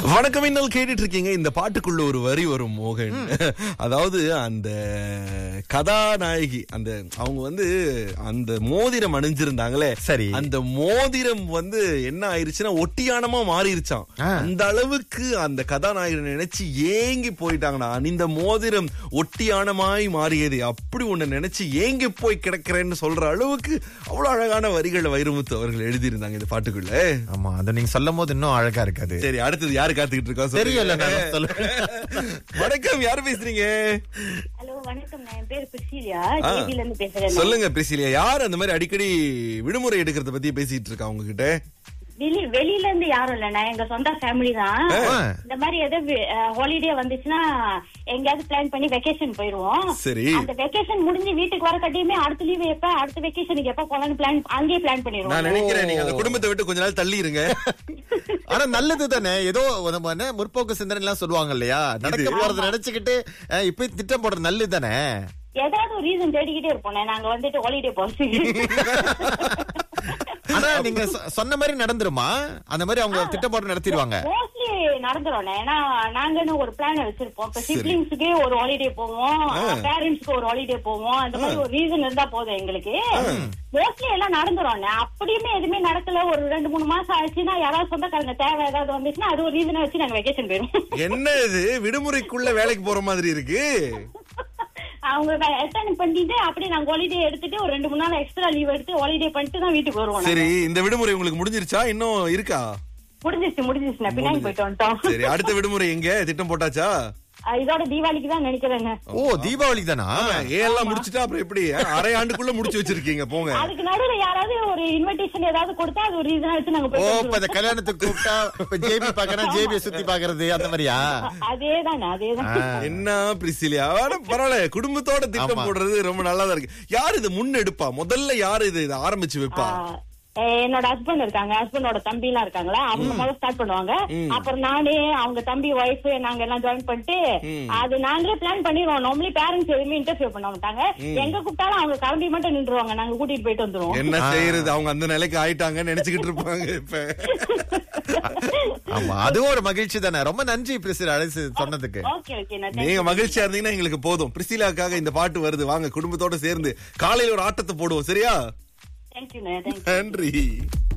வணக்கம் இன்னல் கேட்டுட்டு இருக்கீங்க இந்த பாட்டுக்குள்ள ஒரு வரி வரும் மோகன் அதாவது அந்த கதாநாயகி அந்த அவங்க வந்து அந்த மோதிரம் அணிஞ்சிருந்தாங்களே சரி. அந்த மோதிரம் வந்து என்ன ஆயிருச்சுன்னா ஒட்டியானமா மாறிடுச்சான் ஆ. அந்த அளவுக்கு அந்த கதாநாயகனை நினைச்சு ஏங்கி போயிட்டாங்கடா இந்த மோதிரம் ஒட்டியானமாய் மாறியது அப்படி ஒண்ணு நினைச்சு ஏங்கி போய் கிடக்கிறேன்னு சொல்ற அளவுக்கு அவ்வளவு அழகான வரிகளை வைரமுத்து அவர்கள் எழுதியிருந்தாங்க இந்த பாட்டுக்குள்ள ஆமா அதை நீங்க சொல்லும் போது இன்னும் அழகா இருக்காது சரி அடுத்தது யாரு காத்துக்கிட்டு இருக்கா சொல்லுங்க. தெரியல நான் சொல்லுவேன் வணக்கம் யாரு பேசுறீங்க ஹலோ வணக்கம் நான் என் பேர் பிரிசிலியா ஆ. ஜேபில இருந்து பேசுறேன் சொல்லுங்க பிரிசிலியா யார் அந்த மாதிரி அடிக்கடி விடுமுறை எடுக்கிறத பத்தி பேசிட்டு இருக்கா உங்ககிட்ட வெளி வெளியில இருந்து யாரும் இல்ல நான் எங்க சொந்த ஃபேமிலி தான் ஆ. இந்த மாதிரி ஏதாவது ஹாலிடே வந்துச்சுன்னா எங்கேயாவது பிளான் பண்ணி வெக்கேஷன் போயிருவோம் சரி. அந்த வெக்கேஷன் முடிஞ்சு வீட்டுக்கு வர கட்டியுமே அடுத்த லீவ் எப்ப அடுத்த வெக்கேஷனுக்கு எப்ப போலாம்னு பிளான் அங்கேயே பிளான் நான் பண்ணிடுவோம் நினைக்கிறேன் நீங்க அந்த குடும்பத்தை விட்டு கொஞ்ச நாள் தள்ளி இருங்க ஆனா நல்லது தானே ஏதோ நம்ம என்ன முற்போக்கு சிந்தனை எல்லாம் சொல்லுவாங்க இல்லையா நடக்க போறத நினைச்சுக்கிட்டு அஹ், இப்ப திட்டம் போடுறது நல்லது தானே ஏதாவது ஒரு ரீசன் தேடிக்கிட்டே இருப்போம் நாங்க வந்துட்டு ஹாலிடே போறதுக்கு ஆனா நீங்க சொ- சொன்ன மாதிரி நடந்துருமா அந்த மாதிரி அவங்க திட்டம் போட்டு நடத்திடுவாங்க மோஸ்ட்லி நடந்துரும் ஏன்னா நாங்கன்னு ஒரு பிளான் வச்சிருப்போம் இப்ப சிப்ளிங்ஸுக்கு ஒரு ஹாலிடே போவோம் பேரண்ட்ஸ்க்கு ஒரு ஹாலிடே போவோம் அந்த மாதிரி ஒரு ரீசன் இருந்தா போதும் எங்களுக்கு மோஸ்ட்லி எல்லாம் நடந்துரும் அப்படியுமே எதுவுமே நடக்கல ஒரு ரெண்டு மூணு மாசம் ஆச்சுன்னா யாராவது சொந்தக்காரங்க தேவை ஏதாவது வந்துச்சுன்னா அது ஒரு ரீசனை வச்சு நாங்க வெக்கேஷன் போயிருவோம் என்ன இது விடுமுறைக்குள்ள வேலைக்கு போற மாதிரி இருக்கு அவங்க எத்தனை பண்ணிட்டு அப்படியே நாங்க ஹாலிடே எடுத்துட்டு ஒரு ரெண்டு மூணு நாள் எக்ஸ்ட்ரா லீவ் எடுத்து ஹாலிடே பண்ணிட்டு தான் வீட்டுக்கு வருவோம் சரி இந்த விடுமுறை உங்களுக்கு முடிஞ்சிருச்சா இன்னும் இருக்கா முடிஞ்சிருச்சு முடிஞ்சிருச்சு நான் பின்னாடி போயிட்டு வந்துட்டோம் சரி அடுத்த விடுமுறை எங்க திட்டம் போட்டாச்சா அஹ் இதோட தீபாவளிக்கு தான் நினைக்கிறேங்க ஓ தீபாவளி தானா ஏன் முடிச்சுட்டா அப்புறம் எப்படி அரை ஆண்டுக்குள்ள முடிச்சு வச்சிருக்கீங்க போங்க அதுக்கு நடுவுல யாராவது ஒரு இன்விடேஷன் ஏதாவது கொடுத்தா அது ஒரு ரீசனா வச்சு நாங்க ஓ போய் இப்ப இந்த கல்யாணத்துக்கு கூப்பிட்டா இப்ப ஜேபி பாக்கறா ஜேபியை சுத்தி பாக்குறது அந்த மாதிரியா அதேதான் அதேதான் என்ன பிரிசிலியா ஆனா பரவாயில்ல குடும்பத்தோட திட்டம் ஆமா. போடுறது ரொம்ப நல்லா தான் இருக்கு யார் இது முன்னெடுப்பா முதல்ல யார் இது இதை ஆரம்பிச்சு வைப்பா ஆஹ் அஹ் என்னோட ஹஸ்பண்ட் இருக்காங்க ஹஸ்பண்டோட தம்பி எல்லாம் இருக்காங்களா அவங்க முதல்ல ஸ்டார்ட் பண்ணுவாங்க அப்புறம் நானே அவங்க தம்பி ஒய்ஃப் நாங்க எல்லாம் ஜாயின் பண்ணிட்டு அது நாங்களே பிளான் பண்ணிடுவோம் நார்மலி பேரண்ட்ஸ் எதுவுமே இன்டர்ஃபியர் பண்ண மாட்டாங்க எங்க கூப்பிட்டாலும் அவங்க கிளம்பி மட்டும் நின்றுவாங்க நாங்க கூட்டிட்டு போயிட்டு வந்துருவோம் என்ன செய்யறது அவங்க அந்த நிலைக்கு ஆயிட்டாங்கன்னு நினைச்சுக்கிட்டு இருப்பாங்க இப்ப ஆமா அதுவும் ஒரு மகிழ்ச்சி தானே ரொம்ப நன்றி பிரிசில் அழைச்சு சொன்னதுக்கு ஓகே ஓகே நான் நீங்க மகிழ்ச்சியா இருந்தீங்கன்னா எங்களுக்கு போதும் பிரிசிலாக்காக இந்த பாட்டு வருது வாங்க குடும்பத்தோட சேர்ந்து காலையில ஒரு ஆட்டத்தை போடுவோம் சரியா தேங்க்யூ தேங்க்யூ நன்றி